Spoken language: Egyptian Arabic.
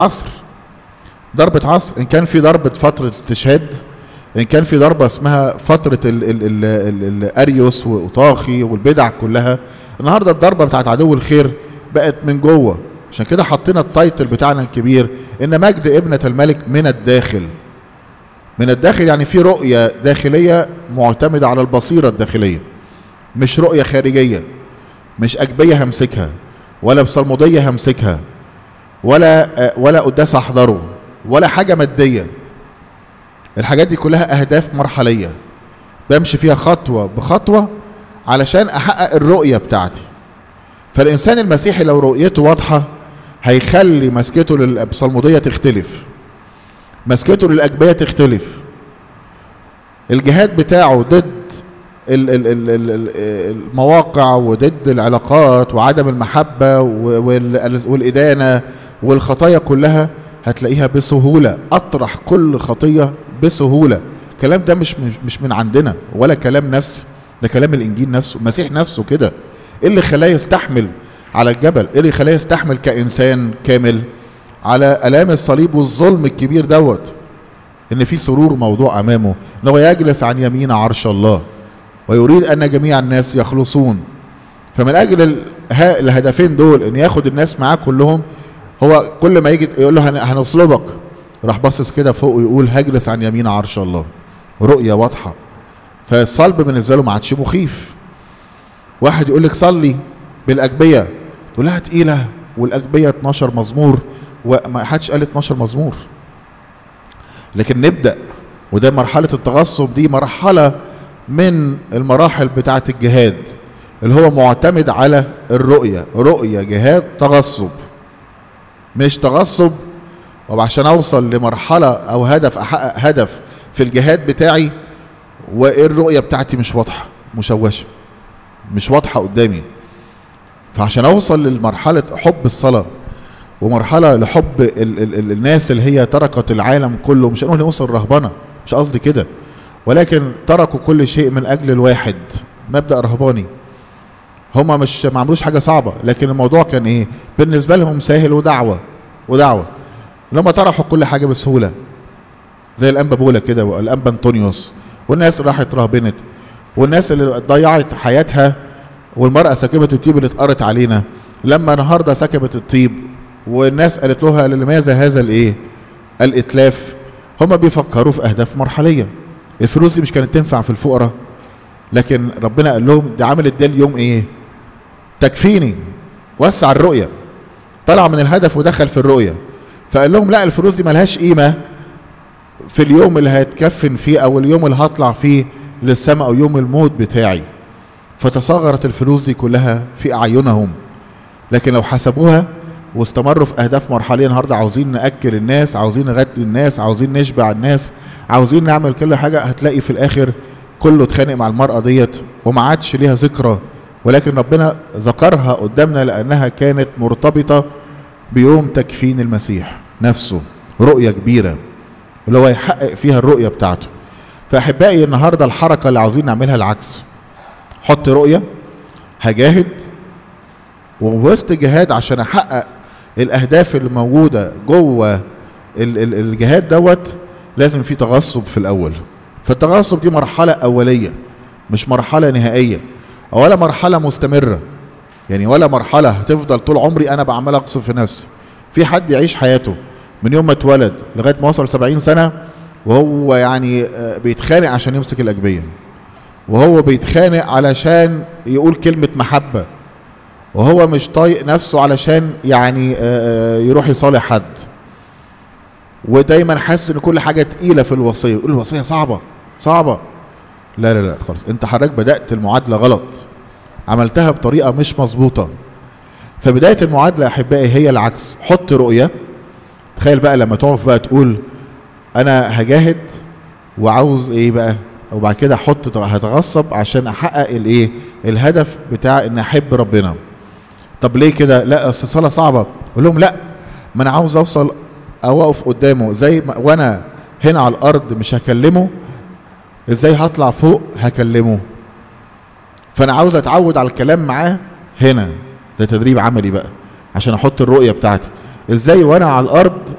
عصر ضربة عصر إن كان في ضربة فترة استشهاد إن كان في ضربة اسمها فترة ال ال ال ال الأريوس وطاخي والبدع كلها النهاردة الضربة بتاعت عدو الخير بقت من جوه عشان كده حطينا التايتل بتاعنا الكبير إن مجد ابنة الملك من الداخل من الداخل يعني في رؤية داخلية معتمدة على البصيرة الداخلية مش رؤية خارجية مش أجبية همسكها ولا بصلمودية همسكها ولا ولا قداس أحضره ولا حاجة مادية الحاجات دي كلها أهداف مرحلية بمشي فيها خطوة بخطوة علشان أحقق الرؤية بتاعتي فالإنسان المسيحي لو رؤيته واضحة هيخلي مسكته للصلمودية تختلف مسكته للأجبية تختلف الجهاد بتاعه ضد ال- ال- ال- ال- ال- المواقع وضد العلاقات وعدم المحبة وال- والإدانة والخطايا كلها هتلاقيها بسهولة أطرح كل خطية بسهولة الكلام ده مش مش- مش من عندنا ولا كلام نفسي ده كلام الإنجيل نفسه المسيح نفسه كده إيه اللي خلاه يستحمل على الجبل إيه اللي خلاه يستحمل كإنسان كامل على آلام الصليب والظلم الكبير دوت إن في سرور موضوع أمامه إن هو يجلس عن يمين عرش الله ويريد أن جميع الناس يخلصون فمن أجل ال- ها- الهدفين دول إن ياخد الناس معاه كلهم هو كل ما يجي يقول له هن- هنصلبك راح باصص كده فوق ويقول هجلس عن يمين عرش الله رؤية واضحة فالصلب بالنسبة له ما عادش مخيف واحد يقول لك صلي بالأجبية تقول لها تقيلة والأجبية 12 مزمور وما حدش قال 12 مزمور لكن نبدأ وده مرحلة التغصب دي مرحلة من المراحل بتاعة الجهاد اللي هو معتمد على الرؤية رؤية جهاد تغصب مش تغصب وعشان اوصل لمرحلة او هدف احقق هدف في الجهاد بتاعي والرؤية بتاعتي مش واضحة مشوشة مش واضحة قدامي فعشان اوصل لمرحلة حب الصلاة ومرحلة لحب ال ال ال الناس اللي هي تركت العالم كله مش هنقول نوصل رهبنة مش قصدي كده ولكن تركوا كل شيء من اجل الواحد مبدأ رهباني هما مش ما عملوش حاجة صعبة لكن الموضوع كان ايه بالنسبة لهم سهل ودعوة ودعوة لما طرحوا كل حاجة بسهولة زي الأنبا بولا كده والأنبا أنطونيوس والناس راحت رهبنت والناس اللي ضيعت حياتها والمرأة سكبت الطيب اللي اتقرت علينا لما النهاردة سكبت الطيب والناس قالت لها لماذا هذا الايه الاتلاف هما بيفكروا في اهداف مرحلية الفلوس دي مش كانت تنفع في الفقراء لكن ربنا قال لهم دي عملت ده اليوم ايه تكفيني وسع الرؤية طلع من الهدف ودخل في الرؤية فقال لهم لا الفلوس دي ملهاش قيمة في اليوم اللي هيتكفن فيه او اليوم اللي هطلع فيه للسماء او يوم الموت بتاعي فتصغرت الفلوس دي كلها في اعينهم لكن لو حسبوها واستمروا في اهداف مرحليه النهارده عاوزين ناكل الناس عاوزين نغذي الناس عاوزين نشبع الناس عاوزين نعمل كل حاجه هتلاقي في الاخر كله اتخانق مع المراه ديت وما عادش ليها ذكرى ولكن ربنا ذكرها قدامنا لانها كانت مرتبطه بيوم تكفين المسيح نفسه رؤيه كبيره اللي هو يحقق فيها الرؤيه بتاعته فاحبائي النهارده الحركه اللي عاوزين نعملها العكس حط رؤيه هجاهد ووسط جهاد عشان احقق الاهداف اللي موجوده جوه ال- ال- الجهاد دوت لازم في تغصب في الاول فالتغصب دي مرحله اوليه مش مرحله نهائيه ولا مرحله مستمره يعني ولا مرحله هتفضل طول عمري انا بعمل اغصب في نفسي في حد يعيش حياته من يوم ما اتولد لغايه ما وصل 70 سنه وهو يعني آه، بيتخانق عشان يمسك الاجبيه وهو بيتخانق علشان يقول كلمه محبه وهو مش طايق نفسه علشان يعني آه، يروح يصالح حد ودايما حاسس ان كل حاجه تقيله في الوصيه يقول الوصيه صعبه صعبه لا لا لا خالص انت حضرتك بدات المعادله غلط عملتها بطريقه مش مظبوطه فبدايه المعادله احبائي هي العكس حط رؤيه تخيل بقى لما تقف بقى تقول انا هجاهد وعاوز ايه بقى وبعد كده احط هتغصب عشان احقق الايه الهدف بتاع ان احب ربنا طب ليه كده لا اصل الصلاه صعبه اقول لهم لا ما انا عاوز اوصل او اقف قدامه زي ما وانا هنا على الارض مش هكلمه ازاي هطلع فوق هكلمه فانا عاوز اتعود على الكلام معاه هنا ده تدريب عملي بقى عشان احط الرؤيه بتاعتي ازاي وانا على الارض